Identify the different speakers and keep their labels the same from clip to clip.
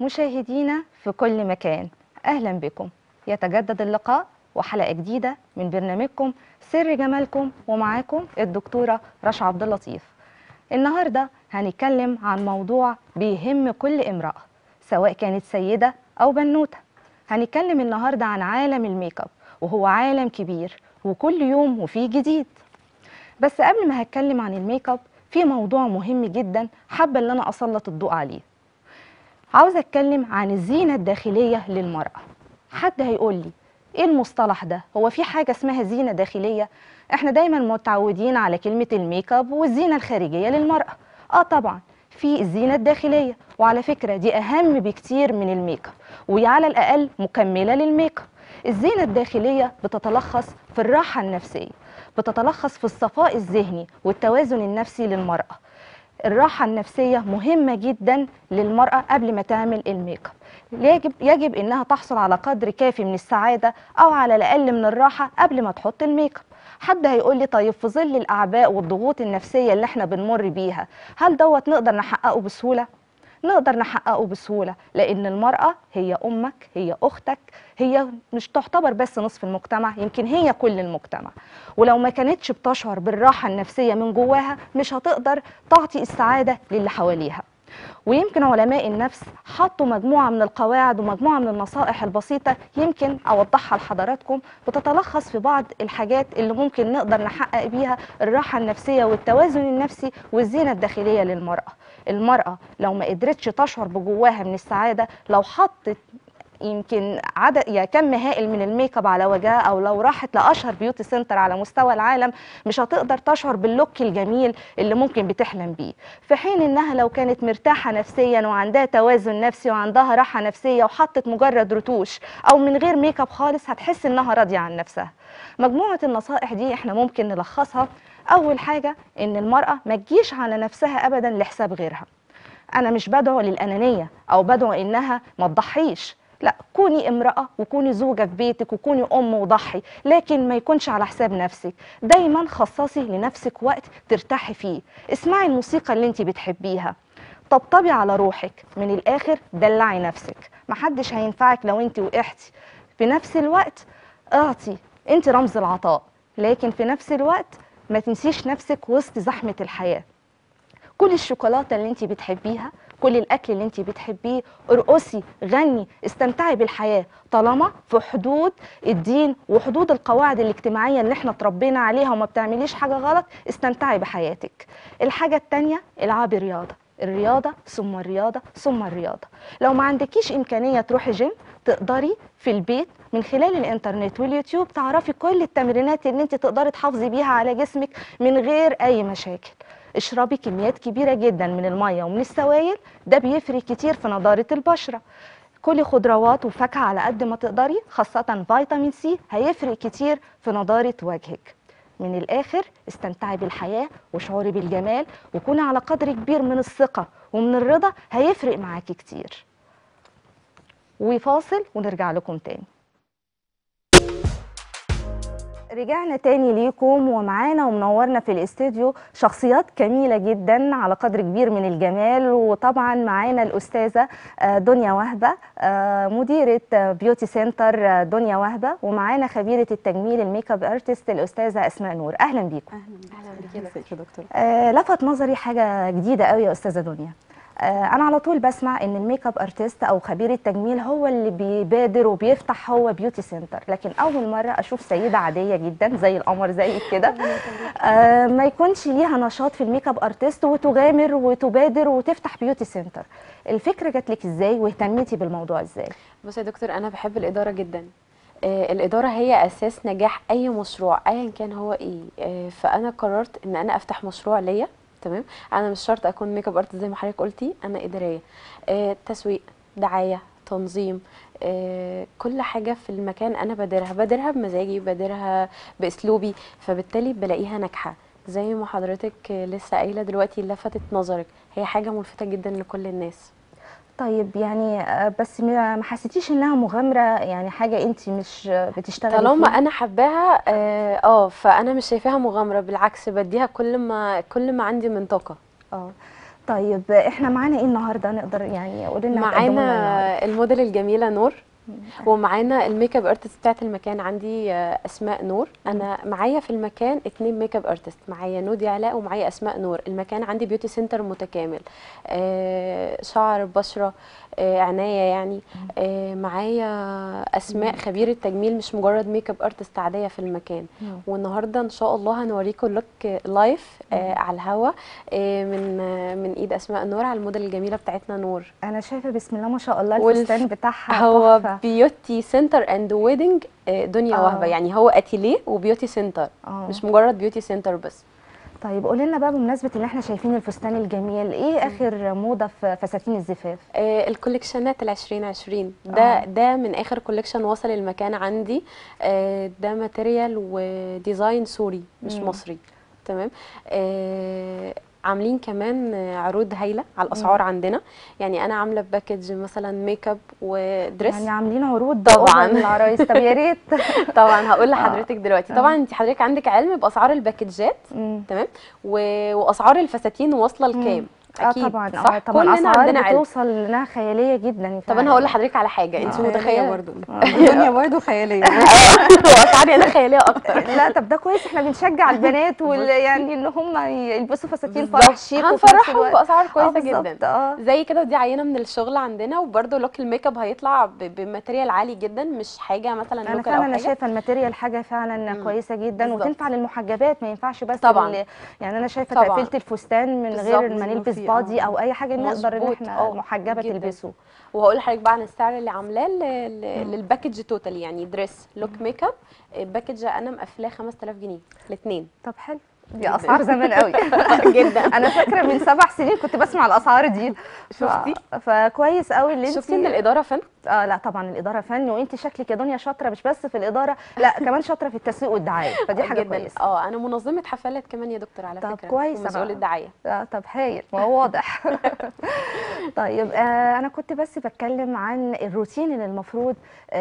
Speaker 1: مشاهدينا في كل مكان أهلا بكم يتجدد اللقاء وحلقة جديدة من برنامجكم سر جمالكم ومعاكم الدكتورة رشا عبد اللطيف النهاردة هنتكلم عن موضوع بيهم كل امرأة سواء كانت سيدة أو بنوتة هنتكلم النهاردة عن عالم الميك اب وهو عالم كبير وكل يوم وفيه جديد بس قبل ما هتكلم عن الميك اب في موضوع مهم جدا حابة ان انا اسلط الضوء عليه عاوزة اتكلم عن الزينة الداخلية للمرأة حد هيقول لي ايه المصطلح ده هو في حاجة اسمها زينة داخلية احنا دايما متعودين على كلمة الميك اب والزينة الخارجية للمرأة اه طبعا في الزينة الداخلية وعلى فكرة دي أهم بكتير من الميك اب وعلى الأقل مكملة للميك اب الزينة الداخلية بتتلخص في الراحة النفسية بتتلخص في الصفاء الذهني والتوازن النفسي للمرأة الراحة النفسية مهمة جدا للمرأة قبل ما تعمل الميك اب يجب يجب انها تحصل على قدر كافي من السعادة او على الاقل من الراحة قبل ما تحط الميك اب حد هيقول لي طيب في ظل الاعباء والضغوط النفسية اللي احنا بنمر بيها هل دوت نقدر نحققه بسهولة نقدر نحققه بسهولة لأن المرأة هي أمك هي أختك هي مش تعتبر بس نصف المجتمع يمكن هي كل المجتمع ولو ما كانتش بتشعر بالراحة النفسية من جواها مش هتقدر تعطي السعادة للي حواليها ويمكن علماء النفس حطوا مجموعة من القواعد ومجموعة من النصائح البسيطة يمكن أوضحها لحضراتكم بتتلخص في بعض الحاجات اللي ممكن نقدر نحقق بيها الراحة النفسية والتوازن النفسي والزينة الداخلية للمرأة المرأة لو ما قدرتش تشعر بجواها من السعادة لو حطت يمكن عدد يعني كم هائل من الميك اب على وجهها او لو راحت لاشهر بيوتي سنتر على مستوى العالم مش هتقدر تشعر باللوك الجميل اللي ممكن بتحلم بيه في حين انها لو كانت مرتاحه نفسيا وعندها توازن نفسي وعندها راحه نفسيه وحطت مجرد رتوش او من غير ميك اب خالص هتحس انها راضيه عن نفسها مجموعه النصائح دي احنا ممكن نلخصها اول حاجه ان المراه ما تجيش على نفسها ابدا لحساب غيرها انا مش بدعو للانانيه او بدعو انها ما تضحيش لا كوني امرأة وكوني زوجة في بيتك وكوني أم وضحي لكن ما يكونش على حساب نفسك دايما خصصي لنفسك وقت ترتاحي فيه اسمعي الموسيقى اللي انت بتحبيها طبطبي على روحك من الآخر دلعي نفسك محدش هينفعك لو انت وقعتي في نفس الوقت اعطي انت رمز العطاء لكن في نفس الوقت ما تنسيش نفسك وسط زحمة الحياة كل الشوكولاتة اللي انت بتحبيها كل الاكل اللي انت بتحبيه ارقصي غني استمتعي بالحياه طالما في حدود الدين وحدود القواعد الاجتماعيه اللي احنا اتربينا عليها وما بتعمليش حاجه غلط استمتعي بحياتك الحاجه الثانيه العبي رياضه الرياضه ثم الرياضه ثم الرياضه لو ما عندكيش امكانيه تروحي جيم تقدري في البيت من خلال الانترنت واليوتيوب تعرفي كل التمرينات اللي انت تقدري تحافظي بيها على جسمك من غير اي مشاكل اشربي كميات كبيرة جدا من المية ومن السوائل ده بيفرق كتير في نضارة البشرة كلي خضروات وفاكهة على قد ما تقدري خاصة فيتامين سي هيفرق كتير في نضارة وجهك من الآخر استمتعي بالحياة وشعوري بالجمال وكوني على قدر كبير من الثقة ومن الرضا هيفرق معاكي كتير وفاصل ونرجع لكم تاني رجعنا تاني ليكم ومعانا ومنورنا في الاستوديو شخصيات جميله جدا على قدر كبير من الجمال وطبعا معانا الاستاذه دنيا وهبه مديره بيوتي سنتر دنيا وهبه ومعانا خبيره التجميل الميك اب ارتست الاستاذه اسماء نور اهلا بيكم
Speaker 2: اهلا بيكي ازيك يا دكتور
Speaker 1: آه لفت نظري حاجه جديده قوي يا استاذه دنيا انا على طول بسمع ان الميك اب ارتست او خبير التجميل هو اللي بيبادر وبيفتح هو بيوتي سنتر لكن اول مره اشوف سيده عاديه جدا زي القمر زي كده آه ما يكونش ليها نشاط في الميك اب ارتست وتغامر وتبادر وتفتح بيوتي سنتر الفكره جات لك ازاي واهتميتي بالموضوع ازاي
Speaker 2: بصي يا دكتور انا بحب الاداره جدا آه الاداره هي اساس نجاح اي مشروع ايا كان هو ايه آه فانا قررت ان انا افتح مشروع ليا تمام انا مش شرط اكون ميك اب ارتست زي ما حضرتك قلتي انا اداريه آه تسويق دعايه تنظيم آه كل حاجه في المكان انا بادرها بادرها بمزاجي بادرها باسلوبي فبالتالي بلاقيها ناجحه زي ما حضرتك لسه قايله دلوقتي لفتت نظرك هي حاجه ملفته جدا لكل الناس
Speaker 1: طيب يعني بس ما حسيتيش انها مغامره يعني حاجه انت مش بتشتغلي
Speaker 2: طالما
Speaker 1: فيها؟
Speaker 2: انا حباها اه آه، فانا مش شايفاها مغامره بالعكس بديها كل ما كل ما عندي من طاقه
Speaker 1: اه طيب احنا معانا ايه النهارده نقدر يعني قولي لنا هتقدموا لنا النهاردة.
Speaker 2: معانا الموديل الجميله نور ومعانا الميك اب ارتست بتاعت المكان عندي آه، اسماء نور انا معايا في المكان اتنين ميك اب ارتست معايا نودي علاء ومعايا اسماء نور المكان عندي بيوتي سنتر متكامل آه، شعر بشره آه، عنايه يعني آه، معايا اسماء خبيره تجميل مش مجرد ميك اب ارتست عاديه في المكان
Speaker 1: مم.
Speaker 2: والنهارده ان شاء الله هنوريكم لوك لايف آه، على الهوا آه، من آه، من ايد اسماء نور على الموديل الجميله بتاعتنا نور
Speaker 1: انا شايفه بسم الله ما شاء الله
Speaker 2: والف-
Speaker 1: الفستان بتاعها
Speaker 2: هو
Speaker 1: تحفة.
Speaker 2: بيوتي سنتر اند ويدنج دنيا
Speaker 1: آه.
Speaker 2: وهبه يعني هو اتيليه وبيوتي سنتر
Speaker 1: اه
Speaker 2: مش مجرد بيوتي سنتر بس
Speaker 1: طيب قولي لنا بقى بمناسبه ان احنا شايفين الفستان الجميل ايه اخر موضه في فساتين الزفاف
Speaker 2: آه، الكوليكشنات ال 2020 ده
Speaker 1: آه.
Speaker 2: ده من اخر كوليكشن وصل المكان عندي آه، ده ماتيريال وديزاين سوري مش
Speaker 1: مم.
Speaker 2: مصري تمام آه، عاملين كمان آه، عروض هايله على الاسعار عندنا يعني انا عامله باكج مثلا ميك اب ودريس
Speaker 1: يعني عاملين عروض
Speaker 2: طبعاً.
Speaker 1: أوفر للعرايس طب يا ريت
Speaker 2: طبعا هقول لحضرتك دلوقتي طبعا انت حضرتك عندك علم باسعار الباكجات
Speaker 1: مم.
Speaker 2: تمام و... واسعار الفساتين واصله لكام
Speaker 1: اه طبعا
Speaker 2: صح
Speaker 1: اه طبعا
Speaker 2: كلنا
Speaker 1: اسعار
Speaker 2: عندنا علم
Speaker 1: بتوصل انها خياليه جدا
Speaker 2: طب انا هقول لحضرتك على حاجه انت
Speaker 1: آه.
Speaker 3: خيالية
Speaker 2: متخيله
Speaker 3: برضو الدنيا برضو خيالية
Speaker 2: واسعاري انا خياليه اكتر
Speaker 1: لا طب ده كويس احنا بنشجع البنات وال يعني ان هم يلبسوا فساتين
Speaker 2: بالظبط.
Speaker 1: فرح شيك وفي نفس
Speaker 2: هنفرحهم
Speaker 1: الوقت-
Speaker 2: باسعار
Speaker 1: آه
Speaker 2: كويسه
Speaker 1: بالظبط،
Speaker 2: جدا
Speaker 1: اه
Speaker 2: زي كده ودي عينه من الشغل عندنا وبرده لوك الميك اب هيطلع ب... بماتيريال عالي جدا مش حاجه مثلا
Speaker 1: انا
Speaker 2: لوكال
Speaker 1: فعلا
Speaker 2: او
Speaker 1: انا
Speaker 2: حاجه
Speaker 1: شايفه الماتيريال حاجه فعلا
Speaker 2: مم.
Speaker 1: كويسه جدا
Speaker 2: بالظبط.
Speaker 1: وتنفع للمحجبات ما ينفعش بس
Speaker 2: طبعاً.
Speaker 1: ال- يعني انا شايفه
Speaker 2: طبعاً.
Speaker 1: تقفيله الفستان من
Speaker 2: بالظبط.
Speaker 1: غير ما نلبس
Speaker 3: في-
Speaker 1: بادي
Speaker 3: آه.
Speaker 1: او اي حاجه نقدر ان
Speaker 2: مظبوط.
Speaker 1: احنا
Speaker 2: آه،
Speaker 1: المحجبه
Speaker 2: جداً.
Speaker 1: تلبسه
Speaker 2: وهقول لحضرتك بقى عن السعر اللي عاملاه ل- ل- للباكج توتال يعني دريس لوك ميك اب الباكج انا مقفلاه 5000 جنيه الاثنين
Speaker 1: طب حلو دي
Speaker 2: جداً.
Speaker 1: اسعار زمان قوي
Speaker 2: جدا
Speaker 1: انا فاكره من سبع سنين كنت بسمع الاسعار دي
Speaker 2: شفتي؟
Speaker 1: ف... فكويس قوي اللي انت
Speaker 2: شفتي ان الاداره فن
Speaker 1: اه لا طبعا الاداره فن وانت شكلك يا دنيا شاطره مش بس في الاداره لا كمان شاطره في التسويق والدعايه فدي حاجه
Speaker 2: جدا
Speaker 1: كويسه
Speaker 2: اه انا منظمه حفلات كمان يا دكتور على
Speaker 1: طب
Speaker 2: فكره
Speaker 1: كويس، أنا-
Speaker 2: ومسؤوله دعايه
Speaker 1: اه طب هايل ما هو واضح طيب آه انا كنت بس بتكلم عن الروتين اللي المفروض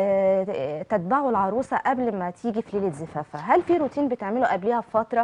Speaker 1: آه تتبعه العروسه قبل ما تيجي في ليله زفافها هل في روتين بتعمله قبلها بفتره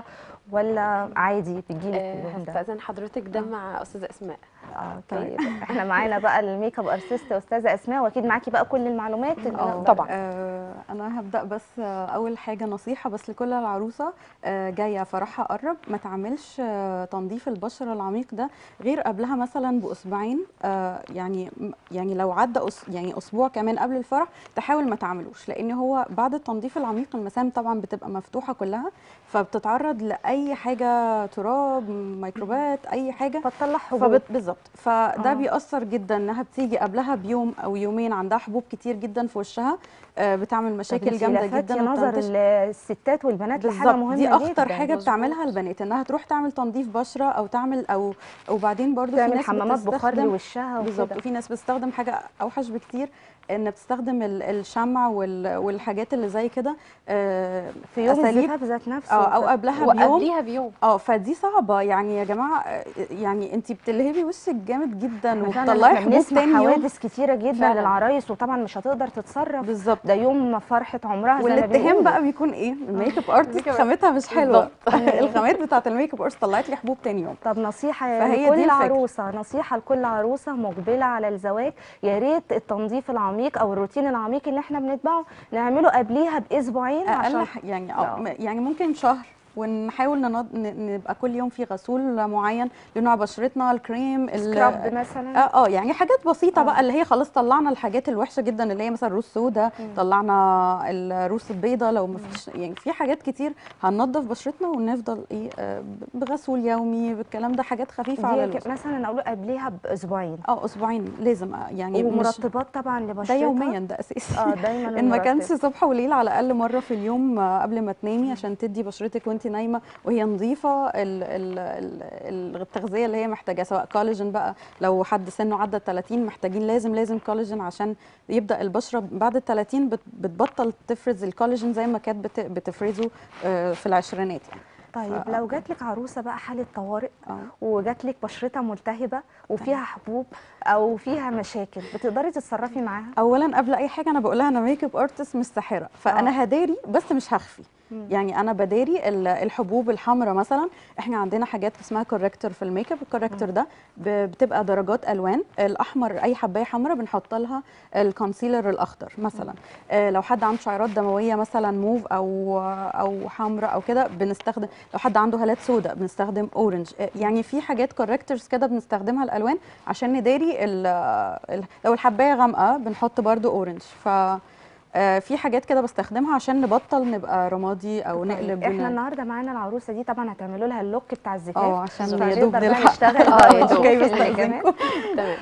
Speaker 1: ولا عادي بتجيلك في اليوم ده
Speaker 2: فاذا حضرتك ده مع استاذه اسماء
Speaker 1: اه طيب احنا معانا بقى الميك اب ارتست استاذه اسماء واكيد معاكي بقى كل المعلومات اللي
Speaker 3: اه
Speaker 1: نقدر-
Speaker 2: طبعاً.
Speaker 3: آه انا هبدا بس آه اول حاجه نصيحه بس لكل العروسه آه جايه فرحها قرب ما تعملش آه تنظيف البشره العميق ده غير قبلها مثلا باسبوعين آه يعني يعني لو عدى أس يعني اسبوع كمان قبل الفرح تحاول ما تعملوش لان هو بعد التنظيف العميق المسام طبعا بتبقى مفتوحه كلها فبتتعرض لاي حاجه تراب ميكروبات اي حاجه
Speaker 1: فتطلع حبوب
Speaker 3: فبت بالظبط فده
Speaker 1: آه.
Speaker 3: آه. بيأثر جدا انها بتيجي قبلها بيوم او يومين عندها حبوب كتير جدا في وشها آه بتعمل
Speaker 1: طب
Speaker 3: مشاكل
Speaker 1: انتي
Speaker 3: جامده
Speaker 1: لفتي
Speaker 3: جدا
Speaker 1: نظر
Speaker 3: وبتنتشر.
Speaker 1: الستات والبنات لحاجه
Speaker 3: بالظبط
Speaker 1: مهمه
Speaker 3: دي اخطر
Speaker 1: جدا.
Speaker 3: حاجه
Speaker 2: مظبوط.
Speaker 3: بتعملها البنات انها تروح تعمل تنظيف بشره او تعمل او وبعدين برضو في
Speaker 1: تعمل
Speaker 3: ناس
Speaker 1: حمامات بخار
Speaker 3: بتستخدم-
Speaker 1: لوشها
Speaker 3: بالظبط
Speaker 1: وكده
Speaker 3: وفي ناس بتستخدم حاجه اوحش بكتير ان بتستخدم ال- الشمع وال- والحاجات اللي زي كده آه،
Speaker 1: في يوم
Speaker 3: أساليب-
Speaker 1: الزفاف ذات نفسه
Speaker 3: اه او قبلها بيوم
Speaker 2: وقبليها بيوم
Speaker 3: اه فدي صعبه يعني يا جماعه آه، يعني انت بتلهبي وشك جامد جدا
Speaker 1: احنا فعلاً
Speaker 3: وبتطلعي
Speaker 1: احنا
Speaker 3: حبوب
Speaker 1: بنسمع
Speaker 3: تاني يوم
Speaker 1: حوادث كتيره جدا
Speaker 2: فعلاً.
Speaker 1: للعرايس وطبعا مش هتقدر تتصرف
Speaker 3: بالظبط
Speaker 1: ده يوم فرحه عمرها زي ما
Speaker 3: والاتهام
Speaker 1: بيقولوا.
Speaker 3: بقى بيكون ايه الميك اب ارتست
Speaker 2: الميك اب
Speaker 3: خامتها مش حلوه
Speaker 2: بالظبط.
Speaker 3: الخامات بتاعت الميك اب ارتست طلعت لي حبوب تاني يوم
Speaker 1: طب نصيحة
Speaker 3: فهي دي
Speaker 1: لكل
Speaker 3: الفكرة.
Speaker 1: عروسة نصيحة لكل عروسة مقبلة على الزواج يا ريت التنظيف العميق أو الروتين العميق اللي احنا بنتبعه نعمله قبليها بأسبوعين
Speaker 3: اقل
Speaker 1: عشان
Speaker 3: ح- يعني
Speaker 1: آه.
Speaker 3: آه. يعني ممكن شهر ونحاول ننض... ن- نبقى كل يوم في غسول معين لنوع بشرتنا الكريم ال-
Speaker 1: سكراب مثلا
Speaker 3: اه اه يعني حاجات بسيطه
Speaker 1: آه.
Speaker 3: بقى اللي هي خلاص طلعنا الحاجات الوحشه جدا اللي هي مثلا روس سودا طلعنا الروس البيضاء لو ما فيش يعني في حاجات كتير هننضف بشرتنا ونفضل ايه آه بغسول يومي بالكلام ده حاجات خفيفه على
Speaker 1: دي
Speaker 3: الوش
Speaker 1: ك- مثلا أقوله قبليها بأسبوعين
Speaker 3: اه اسبوعين لازم آه، يعني مش
Speaker 1: ومرطبات طبعا
Speaker 3: ده
Speaker 1: لبشرتها
Speaker 3: يوميا ده اساسي
Speaker 1: اه دايما
Speaker 3: ان ما كانش
Speaker 1: المرطب.
Speaker 3: صبح وليل على الاقل مره في اليوم آه، قبل ما تنامي عشان تدي بشرتك وانت نايمه وهي نظيفه ال- ال- ال- التغذيه اللي هي محتاجاها سواء كولاجين بقى لو حد سنه عدى 30 محتاجين لازم لازم كولاجين عشان يبدا البشره بعد ال 30 بت- بتبطل تفرز الكولاجين زي ما كانت بت- بتفرزه آه، في العشرينات يعني
Speaker 1: طيب
Speaker 3: ف-
Speaker 1: لو جات لك عروسة بقى حالة طوارئ
Speaker 3: اه
Speaker 1: وجات لك بشرتها ملتهبة وفيها حبوب أو فيها مشاكل بتقدري تتصرفي معاها
Speaker 3: اولا قبل اي حاجه انا بقول لها انا ميك اب ارتست مش ساحره فانا هداري بس مش هخفي
Speaker 1: مم.
Speaker 3: يعني انا بداري ال- الحبوب الحمراء مثلا احنا عندنا حاجات اسمها كوركتور في الميك اب الكوركتور ده ب- بتبقى درجات الوان الاحمر اي حبايه حمراء بنحط لها الكونسيلر الاخضر مثلا آه لو حد عنده شعيرات دمويه مثلا موف او او حمراء او كده بنستخدم لو حد عنده هالات سوداء بنستخدم اورنج آه يعني في حاجات كوركتورز كده بنستخدمها الالوان عشان نداري ال- ال- لو الحبايه غامقه بنحط برضو اورنج ف آه، في حاجات كده بستخدمها عشان نبطل نبقى رمادي او نقلب
Speaker 1: احنا
Speaker 3: ون- النهارده
Speaker 1: النهارده معانا العروسه دي طبعا هتعملوا لها اللوك بتاع الزفاف
Speaker 3: اه عشان
Speaker 1: فهنقدر
Speaker 3: يا دوب
Speaker 1: بقى
Speaker 3: نلحق
Speaker 1: نشتغل
Speaker 3: اه
Speaker 1: بقى
Speaker 3: يا دوب جاي
Speaker 1: في اللي كمان.
Speaker 3: بستأذنكم
Speaker 2: تمام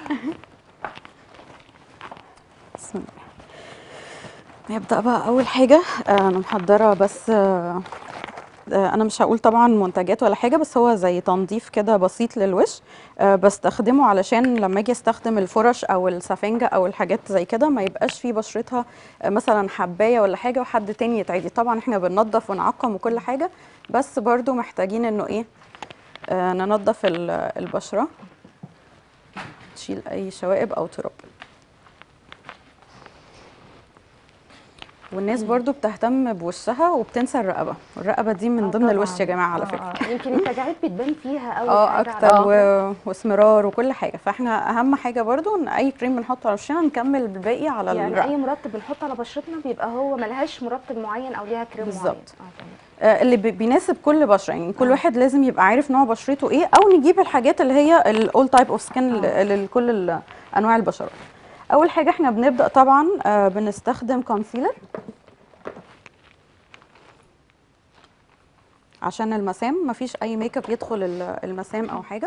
Speaker 3: بسم الله نبدأ بقى أول حاجة آه، أنا محضرة بس آه، آه، أنا مش هقول طبعا منتجات ولا حاجة بس هو زي تنظيف كده بسيط للوش آه، بستخدمه علشان لما أجي أستخدم الفرش أو السفنجة أو الحاجات زي كده ما يبقاش في بشرتها آه، مثلا حباية ولا حاجة وحد تاني يتعدي طبعا احنا بننظف ونعقم وكل حاجة بس برضو محتاجين إنه إيه آه، ننظف ال- البشرة تشيل أي شوائب أو تراب والناس برضو بتهتم بوشها وبتنسى الرقبه الرقبه دي من
Speaker 1: آه
Speaker 3: ضمن الوش
Speaker 1: طبعاً.
Speaker 3: يا جماعه على
Speaker 1: آه،
Speaker 3: فكره
Speaker 1: آه. يمكن التجاعيد بتبان فيها اول
Speaker 3: اه
Speaker 1: حاجه
Speaker 3: اكتر
Speaker 1: على فكرة.
Speaker 3: و... واسمرار وكل حاجه فاحنا اهم حاجه برضو ان اي كريم بنحطه على وشنا نكمل الباقي على
Speaker 1: يعني
Speaker 3: الرقبه
Speaker 1: اي مرطب بنحطه على بشرتنا بيبقى هو ملهاش مرطب معين او ليها كريم
Speaker 3: بالظبط.
Speaker 1: معين اه تمام
Speaker 3: آه، اللي بي- بيناسب كل بشره يعني كل
Speaker 1: آه.
Speaker 3: واحد لازم يبقى عارف نوع بشرته ايه او نجيب الحاجات اللي هي الاول تايب اوف سكين
Speaker 1: آه.
Speaker 3: لكل ال- انواع البشرات اول حاجه احنا بنبدا طبعا آه، بنستخدم كونسيلر عشان المسام مفيش اي ميك اب يدخل ال- المسام او حاجه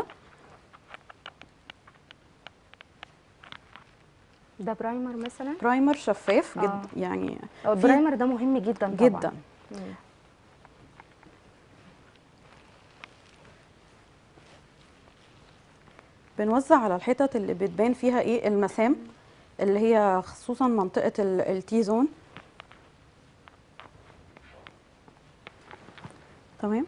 Speaker 1: ده برايمر مثلا
Speaker 3: برايمر شفاف
Speaker 1: آه.
Speaker 3: جدا يعني
Speaker 1: هو البرايمر ده مهم جدا طبعا
Speaker 3: جدا
Speaker 1: مم.
Speaker 3: بنوزع على الحتت اللي بتبان فيها ايه المسام اللي هي خصوصا منطقة ال- التي زون تمام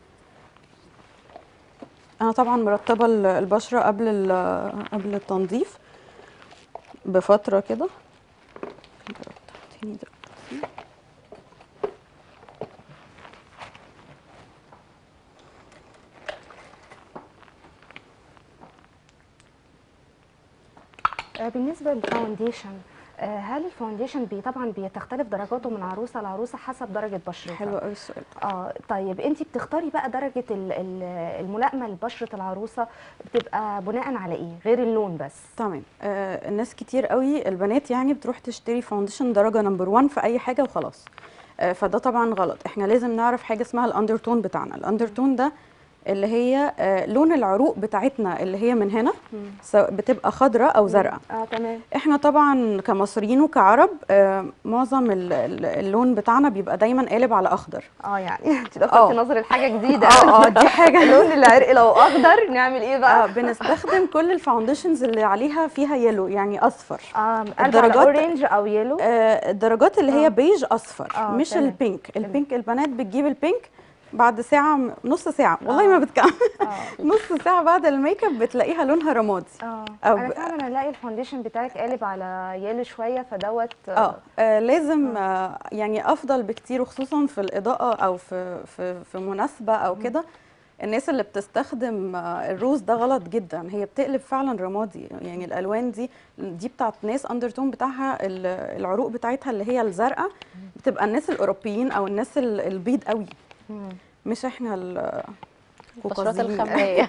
Speaker 3: انا طبعا مرتبة ال- البشرة قبل ال- قبل التنظيف بفترة كده تاني دلوقتي.
Speaker 1: آه، بالنسبه للفاونديشن آه، هل الفاونديشن بي طبعا بتختلف درجاته من عروسه لعروسه حسب درجه بشرتها
Speaker 3: حلو قوي السؤال
Speaker 1: اه طيب انت بتختاري بقى درجه ال- ال- الملائمه لبشره العروسه بتبقى بناء على ايه غير اللون بس
Speaker 3: تمام آه الناس كتير قوي البنات يعني بتروح تشتري فاونديشن درجه نمبر 1 في اي حاجه وخلاص آه فده طبعا غلط احنا لازم نعرف حاجه اسمها الاندرتون بتاعنا الاندرتون ده اللي هي آه لون العروق بتاعتنا اللي هي من هنا سواء بتبقى خضراء او زرقاء
Speaker 1: اه تمام
Speaker 3: احنا طبعا كمصريين وكعرب آه معظم ال- ال- اللون بتاعنا بيبقى دايما قالب على اخضر
Speaker 1: اه يعني انت لفتي
Speaker 3: آه.
Speaker 1: نظري لحاجه جديده
Speaker 3: اه اه دي حاجه
Speaker 1: اللون العرقي لو اخضر نعمل ايه
Speaker 3: اه
Speaker 1: بقى
Speaker 3: بنستخدم كل الفاونديشنز اللي عليها فيها يلو يعني اصفر
Speaker 1: اه قلب على
Speaker 3: الدرجات-
Speaker 1: اورنج او يلو
Speaker 3: آه، الدرجات اللي هي
Speaker 1: آه.
Speaker 3: بيج اصفر
Speaker 1: آه،
Speaker 3: مش
Speaker 1: تمام.
Speaker 3: البينك البينك البنات بتجيب البينك بعد ساعه م- نص ساعه والله ما بتكمل
Speaker 1: اه
Speaker 3: نص ساعه بعد الميك اب بتلاقيها لونها رمادي
Speaker 1: اه
Speaker 3: أو
Speaker 1: انا
Speaker 3: ب-
Speaker 1: فعلا الاقي الفاونديشن بتاعك قالب على يلو شويه فدوت
Speaker 3: اه آه، لازم آه يعني افضل بكتير وخصوصا في الاضاءه او في في في مناسبه او كده الناس اللي بتستخدم آه، الروز ده غلط جدا هي بتقلب فعلا رمادي يعني الالوان دي دي بتاعت ناس اندرتون بتاعها ال- العروق بتاعتها اللي هي الزرقاء بتبقى الناس الاوروبيين او الناس ال- البيض قوي
Speaker 1: مم.
Speaker 3: مش احنا ال-
Speaker 2: البشرات
Speaker 3: القوقازيين.
Speaker 2: الخمريه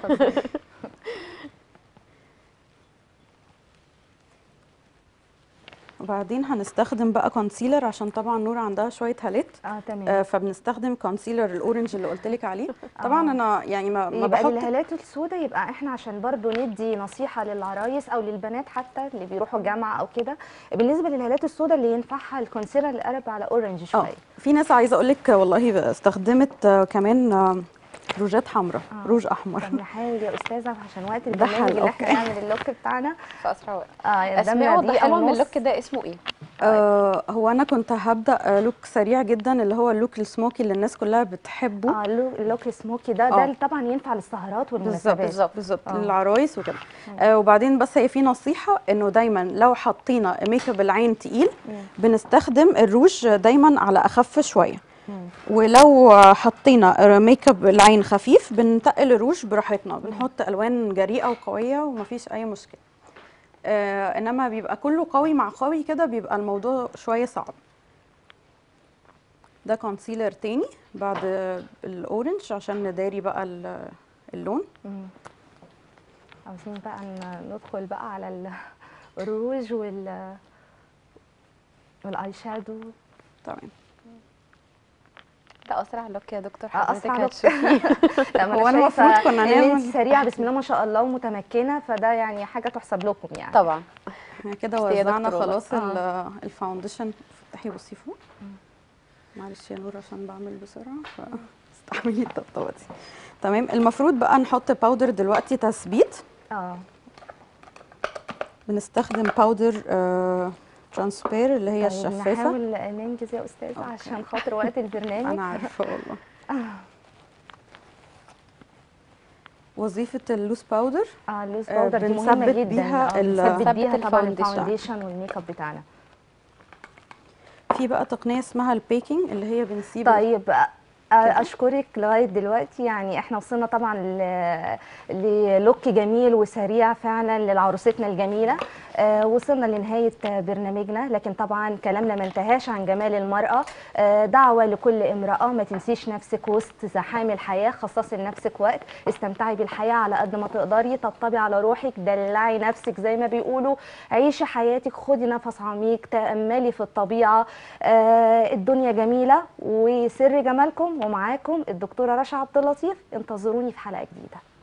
Speaker 3: وبعدين هنستخدم بقى كونسيلر عشان طبعا نور عندها شويه هالات
Speaker 1: اه تمام
Speaker 3: آه، فبنستخدم كونسيلر الاورنج اللي قلت لك عليه طبعا
Speaker 1: آه.
Speaker 3: انا يعني ما, ما
Speaker 1: يبقى
Speaker 3: بحط
Speaker 1: الهالات السوداء يبقى احنا عشان برضو ندي نصيحه للعرايس او للبنات حتى اللي بيروحوا الجامعه او كده بالنسبه للهالات السوداء اللي ينفعها الكونسيلر اللي قلب على اورنج
Speaker 3: اه
Speaker 1: شويه
Speaker 3: في ناس عايزه اقول لك والله استخدمت آه، كمان آه، روجات حمراء
Speaker 1: آه.
Speaker 3: روج احمر
Speaker 1: طب نحاول يا استاذه عشان وقت
Speaker 3: ده
Speaker 1: البرنامج
Speaker 3: حل،
Speaker 1: اللي احنا
Speaker 3: أوكي.
Speaker 1: نعمل اللوك بتاعنا
Speaker 2: في اسرع وقت
Speaker 1: اه يا
Speaker 2: اسماء
Speaker 1: الدمرة دي
Speaker 2: وضحي
Speaker 1: أو
Speaker 2: لهم
Speaker 1: نص.
Speaker 2: اللوك ده اسمه ايه
Speaker 3: آه هو انا كنت هبدا آه، لوك سريع جدا اللي هو اللوك السموكي اللي الناس كلها بتحبه
Speaker 1: اه اللو- اللوك السموكي ده
Speaker 3: آه.
Speaker 1: ده طبعا ينفع للسهرات
Speaker 3: بالظبط
Speaker 1: والمناسبات
Speaker 3: بالظبط بالظبط
Speaker 1: آه.
Speaker 3: للعرايس وكده آه وبعدين بس هي في نصيحه انه دايما لو حطينا ميك اب العين تقيل
Speaker 1: مم.
Speaker 3: بنستخدم الروج دايما على اخف شويه ولو حطينا ميك اب العين خفيف بنتقل الروج براحتنا بنحط الوان جريئه وقويه ومفيش اي مشكله آه انما بيبقى كله قوي مع قوي كده بيبقى الموضوع شويه صعب ده كونسيلر تاني بعد الاورنج عشان نداري بقى ال- اللون
Speaker 1: مم. عاوزين بقى ن- ندخل بقى على ال- الروج وال والاي شادو
Speaker 3: تمام
Speaker 2: ده اسرع لوك يا دكتور
Speaker 1: آه،
Speaker 2: حضرتك
Speaker 1: أسرع لوك.
Speaker 2: هتشوفيه
Speaker 1: لا ما
Speaker 3: هو
Speaker 1: انا
Speaker 3: أنا
Speaker 1: شايفه
Speaker 3: المفروض كنا
Speaker 1: ان
Speaker 3: نعمل-
Speaker 1: انت سريعه بسم الله ما شاء الله ومتمكنه فده يعني حاجه تحسب لكم يعني
Speaker 2: طبعا
Speaker 3: احنا كده
Speaker 2: ميرسي يا
Speaker 3: وزعنا
Speaker 2: دكتور والله.
Speaker 3: خلاص ال- الفاونديشن افتحي بصي فوق معلش يا نور عشان بعمل بسرعه فاستحملي الطبطبه دي تمام المفروض بقى نحط باودر دلوقتي تثبيت
Speaker 1: اه
Speaker 3: بنستخدم باودر آه ترانسبير اللي هي
Speaker 1: طيب
Speaker 3: الشفافه
Speaker 1: نحاول ننجز يا استاذه
Speaker 3: أوكي.
Speaker 1: عشان خاطر وقت البرنامج
Speaker 3: انا عارفه والله وظيفه اللوس باودر
Speaker 1: اه اللوز
Speaker 3: آه،
Speaker 1: باودر دي مهمه
Speaker 3: بنثبت
Speaker 1: جدا
Speaker 3: بيها
Speaker 1: آه،
Speaker 3: ال-
Speaker 1: بنثبت
Speaker 2: بنثبت
Speaker 1: بيها طبعا
Speaker 2: الفاونديشن.
Speaker 1: الفاونديشن والميك اب بتاعنا
Speaker 3: في بقى تقنيه اسمها البيكنج اللي هي بنسيب
Speaker 1: طيب آه، اشكرك لغايه دلوقتي يعني احنا وصلنا طبعا ل- للوك جميل وسريع فعلا للعروستنا الجميله آه، وصلنا لنهايه برنامجنا لكن طبعا كلامنا ما انتهاش عن جمال المراه آه، دعوه لكل امراه ما تنسيش نفسك وسط زحام الحياه خصصي لنفسك وقت استمتعي بالحياه على قد ما تقدري طبطبي على روحك دلعي نفسك زي ما بيقولوا عيشي حياتك خدي نفس عميق تاملي في الطبيعه آه، الدنيا جميله وسر جمالكم ومعاكم الدكتوره رشا عبد اللطيف انتظروني في حلقه جديده